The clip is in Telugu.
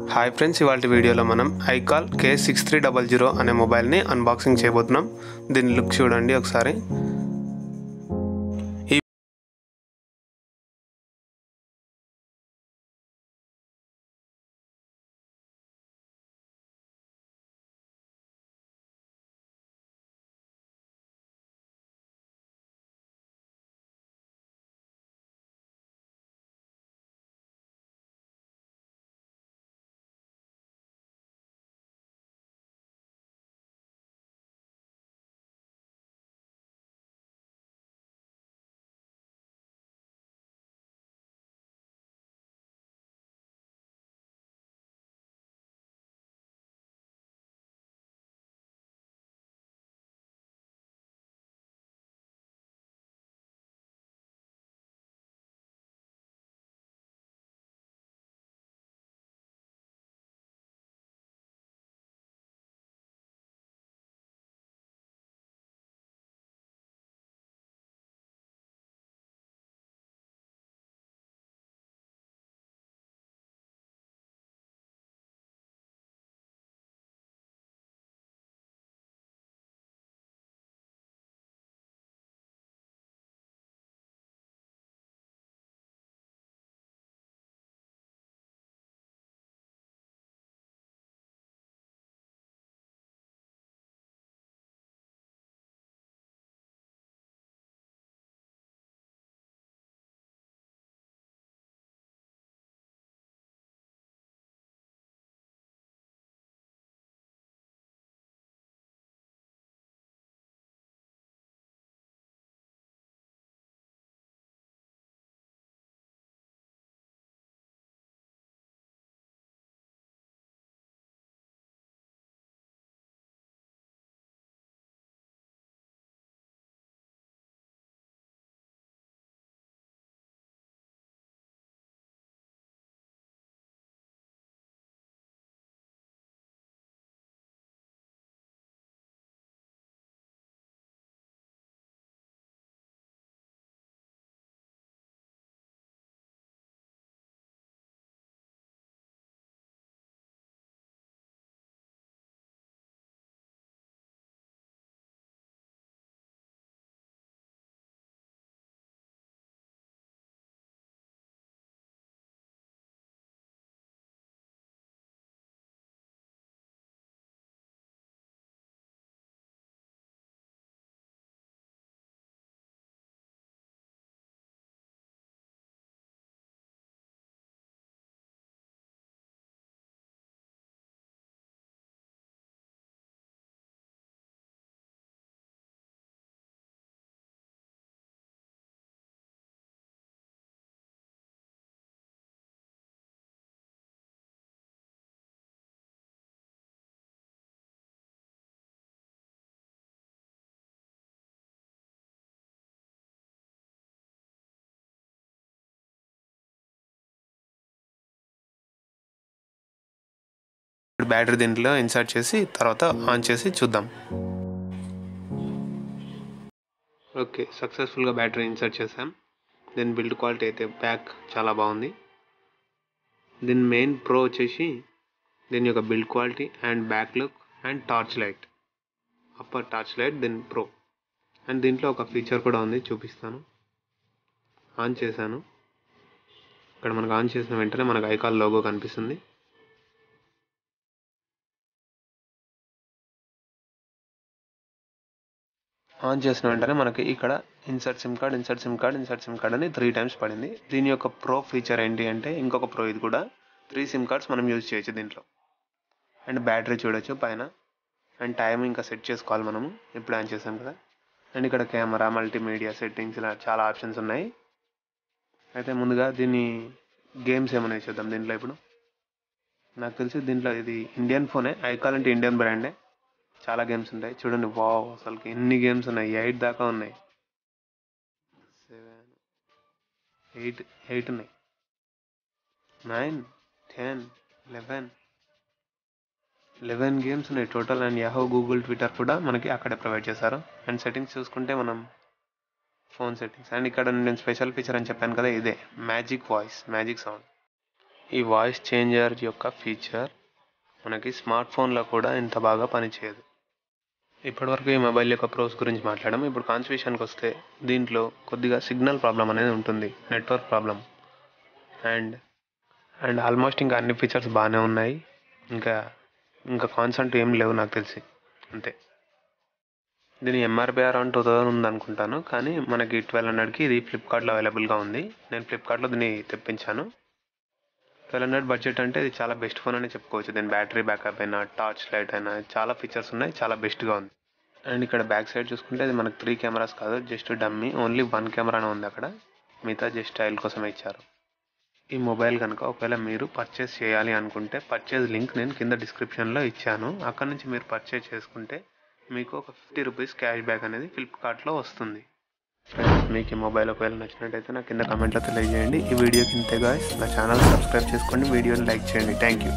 హాయ్ ఫ్రెండ్స్ ఇవాళ వీడియోలో మనం iCall K six three double zero అనే మొబైల్ని అన్బాక్సింగ్ చేయబోతున్నాం దీని లుక్ చూడండి ఒకసారి ఈ బ్యాటరీ దీంట్లో ఇన్సర్ట్ చేసి తర్వాత ఆన్ చేసి చూద్దాం ఓకే సక్సెస్ఫుల్గా బ్యాటరీ ఇన్సర్ట్ చేసాం దీని బిల్డ్ క్వాలిటీ అయితే బ్యాక్ చాలా బాగుంది దీని మెయిన్ ప్రో వచ్చేసి దీని యొక్క build quality and back look and torch light upper torch light దీని ప్రో అండ్ దీంట్లో ఒక ఫీచర్ కూడా ఉంది చూపిస్తాను ఆన్ చేశాను ఇక్కడ మనకు ఆన్ చేసిన వెంటనే మనకు ఐకాల్ లోగో కనిపిస్తుంది ఆన్ చేసిన వెంటనే మనకి ఇక్కడ insert sim card insert sim card insert sim card అని త్రీ టైమ్స్ పడింది దీని యొక్క ప్రో ఫీచర్ ఏంటి అంటే ఇంకొక ప్రో ఇది కూడా త్రీ సిమ్ కార్డ్స్ మనం యూజ్ చేయొచ్చు దీంట్లో అండ్ బ్యాటరీ చూడొచ్చు పైన అండ్ టైం ఇంకా సెట్ చేసుకోవాలి మనము ఇప్పుడు ఆన్ చేసాం కదా అండ్ ఇక్కడ కెమెరా మల్టీమీడియా సెట్టింగ్స్ ఇలా చాలా ఆప్షన్స్ ఉన్నాయి అయితే ముందుగా దీన్ని గేమ్స్ ఏమైనా చూద్దాం దీంట్లో ఇప్పుడు నాకు తెలిసి దీంట్లో ఇది ఇండియన్ ఫోనే ఐకాల్ అంటే ఇండియన్ బ్రాండే చాలా గేమ్స్ ఉంటాయి చూడండి వావ్ అసలు ఎన్ని గేమ్స్ ఉన్నాయి ఎయిట్ దాకా ఉన్నాయి సెవెన్ ఎయిట్ ఎయిట్ ఉన్నాయి nine ten eleven eleven games ఉన్నాయి total and Yahoo Google Twitter కూడా మనకి అక్కడే ప్రొవైడ్ చేశారు అండ్ సెట్టింగ్స్ చూసుకుంటే మనం ఫోన్ సెట్టింగ్స్ అండ్ ఇక్కడ నేను స్పెషల్ ఫీచర్ అని చెప్పాను కదా ఇదే మ్యాజిక్ వాయిస్ మ్యాజిక్ సౌండ్ ఈ వాయిస్ చేంజర్ యొక్క ఫీచర్ మనకి స్మార్ట్ ఫోన్లో కూడా ఇంత బాగా పనిచేయదు ఇప్పటివరకు ఈ మొబైల్ యొక్క ప్రోస్ గురించి మాట్లాడడం ఇప్పుడు కాన్స్ విషయానికి వస్తే దీంట్లో కొద్దిగా సిగ్నల్ ప్రాబ్లం అనేది ఉంటుంది network problem and and almost ఇంకా అన్ని ఫీచర్స్ బాగానే ఉన్నాయి ఇంకా ఇంకా కాన్స్ అంటూ ఏం లేవు నాకు తెలిసి అంతే దీని ఎంఆర్పి అరౌండ్ టూ థౌసండ్ ఉంది అనుకుంటాను కానీ మనకి ట్వెల్వ్ హండ్రెడ్కి ఇది ఫ్లిప్కార్ట్లో అవైలబుల్గా ఉంది నేను ఫ్లిప్కార్ట్లో దీన్ని తెప్పించాను ట్వెల్వ్ హండ్రెడ్ బడ్జెట్ అంటే ఇది చాలా బెస్ట్ ఫోన్ అని చెప్పుకోవచ్చు దీని బ్యాటరీ బ్యాకప్ అయినా టార్చ్ లైట్ అయినా చాలా ఫీచర్స్ ఉన్నాయి చాలా బెస్ట్గా ఉంది అండ్ ఇక్కడ బ్యాక్ సైడ్ చూసుకుంటే అది మనకు త్రీ కెమెరాస్ కాదు జస్ట్ డమ్మీ ఓన్లీ వన్ కెమెరానే ఉంది అక్కడ మిగతా జస్ట్ స్టైల్ కోసమే ఇచ్చారు ఈ మొబైల్ కనుక ఒకవేళ మీరు పర్చేస్ చేయాలి అనుకుంటే పర్చేజ్ లింక్ నేను కింద డిస్క్రిప్షన్లో ఇచ్చాను అక్కడ నుంచి మీరు పర్చేజ్ చేసుకుంటే మీకు ఒక ఫిఫ్టీ రూపీస్ క్యాష్ బ్యాక్ అనేది ఫ్లిప్కార్ట్లో వస్తుంది ఫ్రెండ్స్ మీకు ఈ మొబైల్ ఒకవేళ నచ్చినట్టయితే నా కింద కామెంట్లో తెలియజేయండి ఈ వీడియోకి ఇంతే గాయస్ నా ఛానల్ సబ్స్క్రైబ్ చేసుకోండి వీడియోని లైక్ చేయండి థ్యాంక్ యూ